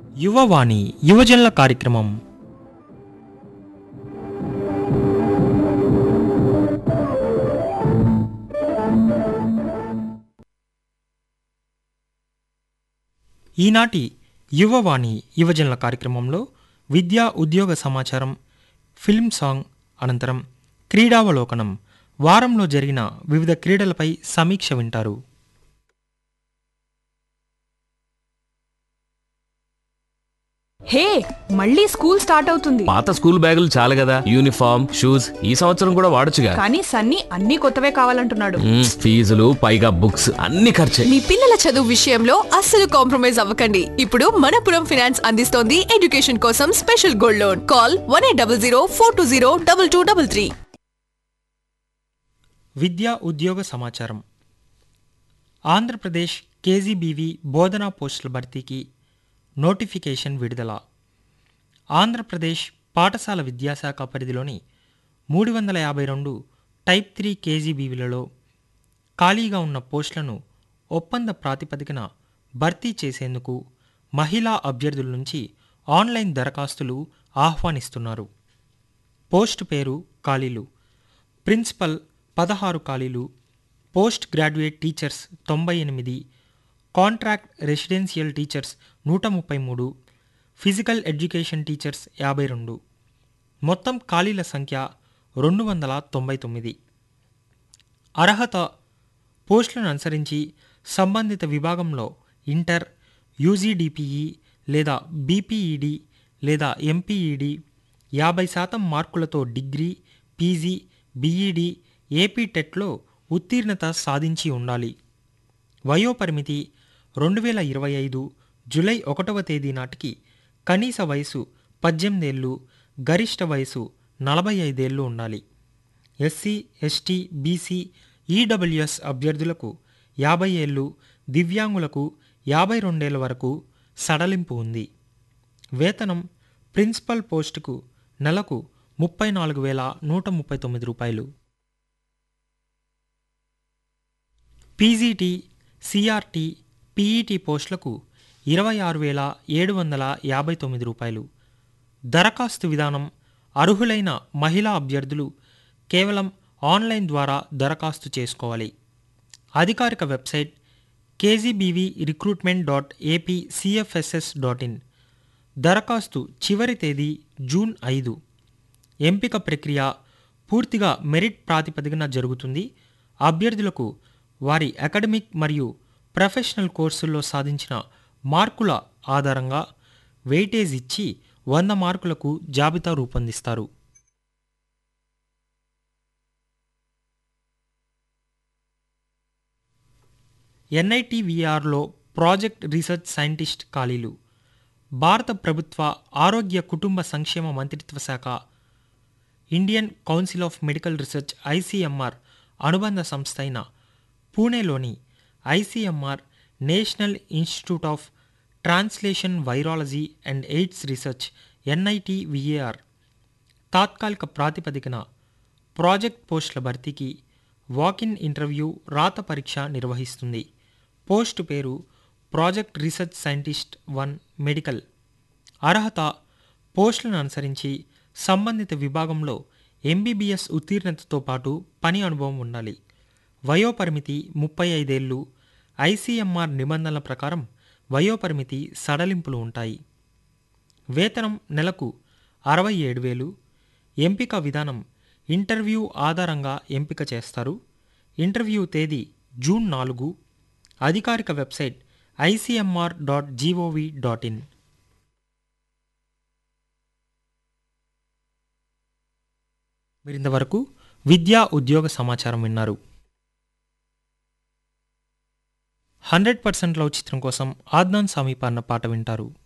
యువవాణి యువజనుల కార్యక్రమం ఈనాటి యువవాణి యువజనుల కార్యక్రమంలో విద్యా ఉద్యోగ సమాచారం ఫిల్మ్ సాంగ్ అనంతరం క్రీడావలోకనం వారంలో జరిగిన వివిధ క్రీడలపై సమీక్ష వింటారు హే మళ్ళీ స్కూల్ స్టార్ట్ అవుతుంది పాత స్కూల్ బ్యాగులు చాలు కదా యూనిఫామ్ షూస్ ఈ సంవత్సరం కూడా వాడొచ్చుగా కానీ సన్నీ అన్ని కొత్తవే కావాలంటున్నాడు మ్మ్, ఫీజులు పైగా బుక్స్ అన్ని ఖర్చే మీ పిల్లల చదువు విషయంలో అస్సలు కాంప్రమైజ్ అవ్వకండి ఇప్పుడు మనపురం ఫైనాన్స్ అందిస్తోంది ఎడ్యుకేషన్ కోసం special gold loan call one eight double zero four two zero double two double three విద్యా ఉద్యోగ సమాచారం ఆంధ్రప్రదేశ్ కేజీబీవి బోధనా పోస్టుల భర్తీకి నోటిఫికేషన్ విడుదల ఆంధ్రప్రదేశ్ పాఠశాల విద్యాశాఖ పరిధిలోని మూడు వందల యాభై రెండు టైప్ త్రీ కేజీబీవీలలో ఖాళీగా ఉన్న పోస్టులను ఒప్పంద ప్రాతిపదికన భర్తీ చేసేందుకు మహిళా అభ్యర్థుల నుంచి ఆన్లైన్ దరఖాస్తులు ఆహ్వానిస్తున్నారు పోస్ట్ పేరు ఖాళీలు ప్రిన్సిపల్ పదహారు ఖాళీలు పోస్ట్ గ్రాడ్యుయేట్ టీచర్స్ తొంభై ఎనిమిది కాంట్రాక్ట్ రెసిడెన్షియల్ టీచర్స్ నూట ముప్పై మూడు ఫిజికల్ ఎడ్యుకేషన్ టీచర్స్ యాభై రెండు మొత్తం ఖాళీల సంఖ్య రెండు వందల తొంభై తొమ్మిది అర్హత పోస్టులను అనుసరించి సంబంధిత విభాగంలో ఇంటర్ యూజీడిపిఈ లేదా బీపీఈడి లేదా ఎంపీఈడి యాభై శాతం మార్కులతో డిగ్రీ పీజీ బీఈడి ఏపీ టెట్లో ఉత్తీర్ణత సాధించి ఉండాలి వయోపరిమితి రెండు వేల ఇరవై ఐదు జూలై ఒకటవ తేదీ నాటికి కనీస వయసు పద్దెనిమిదేళ్ళు గరిష్ట వయసు నలభై ఐదేళ్ళు ఉండాలి ఎస్సీ ఎస్టీ బీసీ ఈడబ్ల్యూఎస్ అభ్యర్థులకు యాభై ఏళ్ళు దివ్యాంగులకు యాభై రెండేళ్ల వరకు సడలింపు ఉంది వేతనం ప్రిన్సిపల్ పోస్టుకు నెలకు ముప్పై నాలుగు వేల నూట ముప్పై తొమ్మిది రూపాయలు పీజీటీ సిఆర్టీ పీఈటీ పోస్టులకు ఇరవై ఆరు వేల ఏడు వందల యాభై తొమ్మిది రూపాయలు దరఖాస్తు విధానం అర్హులైన మహిళా అభ్యర్థులు కేవలం ఆన్లైన్ ద్వారా దరఖాస్తు చేసుకోవాలి అధికారిక website KGBV recruitment dot AP CFSS dot in దరఖాస్తు చివరి తేదీ జూన్ ఐదు ఎంపిక ప్రక్రియ పూర్తిగా మెరిట్ ప్రాతిపదికన జరుగుతుంది అభ్యర్థులకు వారి అకాడమిక్ మరియు ప్రొఫెషనల్ కోర్సుల్లో సాధించిన మార్కుల ఆధారంగా వెయిటేజ్ ఇచ్చి వంద మార్కులకు జాబితా రూపొందిస్తారు ఎన్ఐటివిఆర్లో ప్రాజెక్ట్ రీసెర్చ్ సైంటిస్ట్ ఖాళీలు భారత ప్రభుత్వ ఆరోగ్య కుటుంబ సంక్షేమ మంత్రిత్వ శాఖ Indian Council of Medical Research ICMR అనుబంధ సంస్థ అయిన పూణేలోని ICMR National Institute of Translation Virology and AIDS Research NITVAR తాత్కాలిక ప్రాతిపదికన ప్రాజెక్ట్ పోస్టుల భర్తీకి వాకిన్ ఇంటర్వ్యూ రాత పరీక్ష నిర్వహిస్తుంది పోస్టు పేరు project research scientist one medical అర్హత పోస్టులను అనుసరించి సంబంధిత విభాగంలో ఎంబీబీఎస్ ఉత్తీర్ణతతో పాటు పని అనుభవం ఉండాలి వయోపరిమితి ముప్పై ఐదేళ్ళు ఐసీఎంఆర్ నిబంధనల ప్రకారం వయోపరిమితి సడలింపులు ఉంటాయి వేతనం నెలకు అరవై ఏడు వేలు ఎంపిక విధానం ఇంటర్వ్యూ ఆధారంగా ఎంపిక చేస్తారు ఇంటర్వ్యూ తేదీ జూన్ నాలుగు అధికారిక website ICMR dot GOV dot in మీరింతవరకు విద్యా ఉద్యోగ సమాచారం విన్నారు హండ్రెడ్ పర్సెంట్ లవ్ చిత్రం కోసం ఆద్నాన్ సమీప అన్న పాట వింటారు